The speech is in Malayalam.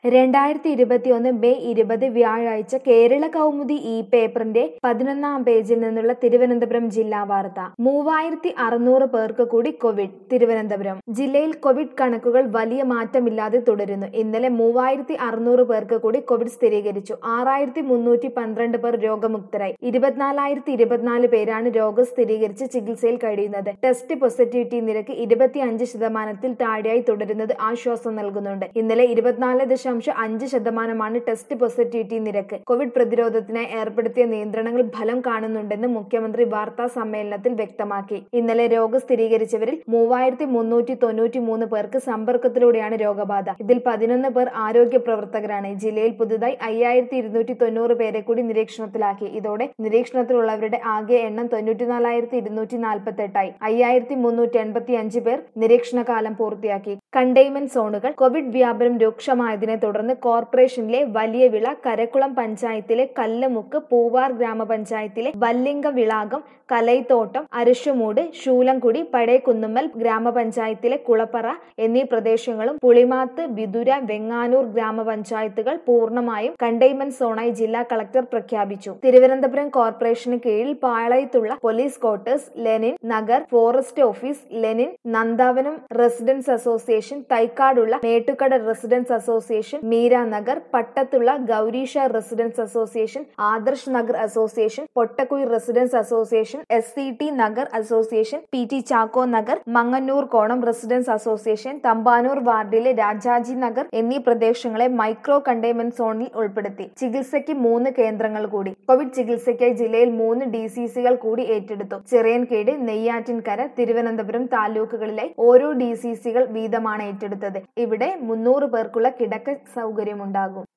രണ്ടായിരത്തി ഇരുപത്തിയൊന്ന് മെയ് ഇരുപത് വ്യാഴാഴ്ച കേരള കൗമുദി ഈ പേപ്പറിന്റെ പതിനൊന്നാം പേജിൽ നിന്നുള്ള തിരുവനന്തപുരം ജില്ലാ വാർത്ത മൂവായിരത്തി അറുന്നൂറ് പേർക്ക് കൂടി കോവിഡ് തിരുവനന്തപുരം ജില്ലയിൽ കോവിഡ് കണക്കുകൾ വലിയ മാറ്റമില്ലാതെ തുടരുന്നു ഇന്നലെ മൂവായിരത്തി അറുന്നൂറ് പേർക്ക് കൂടി കോവിഡ് സ്ഥിരീകരിച്ചു ആറായിരത്തി മുന്നൂറ്റി പന്ത്രണ്ട് പേർ രോഗമുക്തരായി ഇരുപത്തിനാലായിരത്തി ഇരുപത്തിനാല് പേരാണ് രോഗം സ്ഥിരീകരിച്ച് ചികിത്സയിൽ കഴിയുന്നത് ടെസ്റ്റ് പോസിറ്റിവിറ്റി നിരക്ക് ഇരുപത്തിയഞ്ച് ശതമാനത്തിൽ താഴെയായി തുടരുന്നത് ആശ്വാസം നൽകുന്നുണ്ട് ഇന്നലെ ഇരുപത്തിനാല് ദശാംശം അഞ്ച് ശതമാനമാണ് ടെസ്റ്റ് പോസിറ്റിവിറ്റി നിരക്ക് കോവിഡ് പ്രതിരോധത്തിനായി ഏർപ്പെടുത്തിയ നിയന്ത്രണങ്ങൾ ഫലം കാണുന്നുണ്ടെന്ന് മുഖ്യമന്ത്രി വാർത്താ സമ്മേളനത്തിൽ വ്യക്തമാക്കി ഇന്നലെ രോഗം സ്ഥിരീകരിച്ചവരിൽ മൂവായിരത്തി മുന്നൂറ്റി തൊണ്ണൂറ്റി മൂന്ന് പേർക്ക് സമ്പർക്കത്തിലൂടെയാണ് രോഗബാധ ഇതിൽ പതിനൊന്ന് പേർ ആരോഗ്യ പ്രവർത്തകരാണ് ജില്ലയിൽ പുതുതായി അയ്യായിരത്തി ഇരുന്നൂറ്റി തൊണ്ണൂറ് പേരെ കൂടി നിരീക്ഷണത്തിലാക്കി ഇതോടെ നിരീക്ഷണത്തിലുള്ളവരുടെ ആകെ എണ്ണം തൊണ്ണൂറ്റിനാലായിരത്തി ഇരുന്നൂറ്റി നാൽപ്പത്തി എട്ടായി അയ്യായിരത്തി മുന്നൂറ്റി എൺപത്തി അഞ്ച് പേർ നിരീക്ഷണകാലം പൂർത്തിയാക്കി കണ്ടെയ്ൻമെന്റ് സോണുകൾ കോവിഡ് വ്യാപനം രൂക്ഷമായതിനെ തുടർന്ന് കോർപ്പറേഷനിലെ വലിയ വിള കരക്കുളം പഞ്ചായത്തിലെ കല്ലമുക്ക് പൂവാർ ഗ്രാമപഞ്ചായത്തിലെ വല്ലിംഗ വിളാകം കലൈത്തോട്ടം അരിശുമൂട് ശൂലംകുടി പഴയകുന്നുമ്മൽ ഗ്രാമപഞ്ചായത്തിലെ കുളപ്പറ എന്നീ പ്രദേശങ്ങളും പുളിമാത്ത് വിതുര വെങ്ങാനൂർ ഗ്രാമപഞ്ചായത്തുകൾ പൂർണ്ണമായും കണ്ടെയ്ൻമെന്റ് സോണായി ജില്ലാ കളക്ടർ പ്രഖ്യാപിച്ചു തിരുവനന്തപുരം കോർപ്പറേഷന് കീഴിൽ പാളയത്തുള്ള police quarters Lenin Nagar forest office Lenin Nandavanam residence association തൈക്കാടുള്ള മേട്ടുക്കട റെസിഡൻസ് അസോസിയേഷൻ മീര നഗർ പട്ടത്തുള്ള Gowreesha residence association Adarsh Nagar association Pottakkuyi residence association S C T Nagar association P T Chacko Nagar Mangannoor Konam residence association Thampanoor വാർഡിലെ രാജാജി നഗർ എന്നീ പ്രദേശങ്ങളെ മൈക്രോ കണ്ടെയ്ൻമെന്റ് സോണിൽ ഉൾപ്പെടുത്തി ചികിത്സയ്ക്ക് മൂന്ന് കേന്ദ്രങ്ങൾ കൂടി കോവിഡ് ചികിത്സയ്ക്കായി ജില്ലയിൽ മൂന്ന് ഡി സി സികൾ കൂടി ഏറ്റെടുത്തു ചിറയൻകീട് നെയ്യാറ്റിൻകര തിരുവനന്തപുരം താലൂക്കുകളിലെ ഓരോ ഡി സി സികൾ വീതമാണ് ഏറ്റെടുത്തത് ഇവിടെ മുന്നൂറ് പേർക്കുള്ള കിടക്ക സൗകര്യമുണ്ടാകും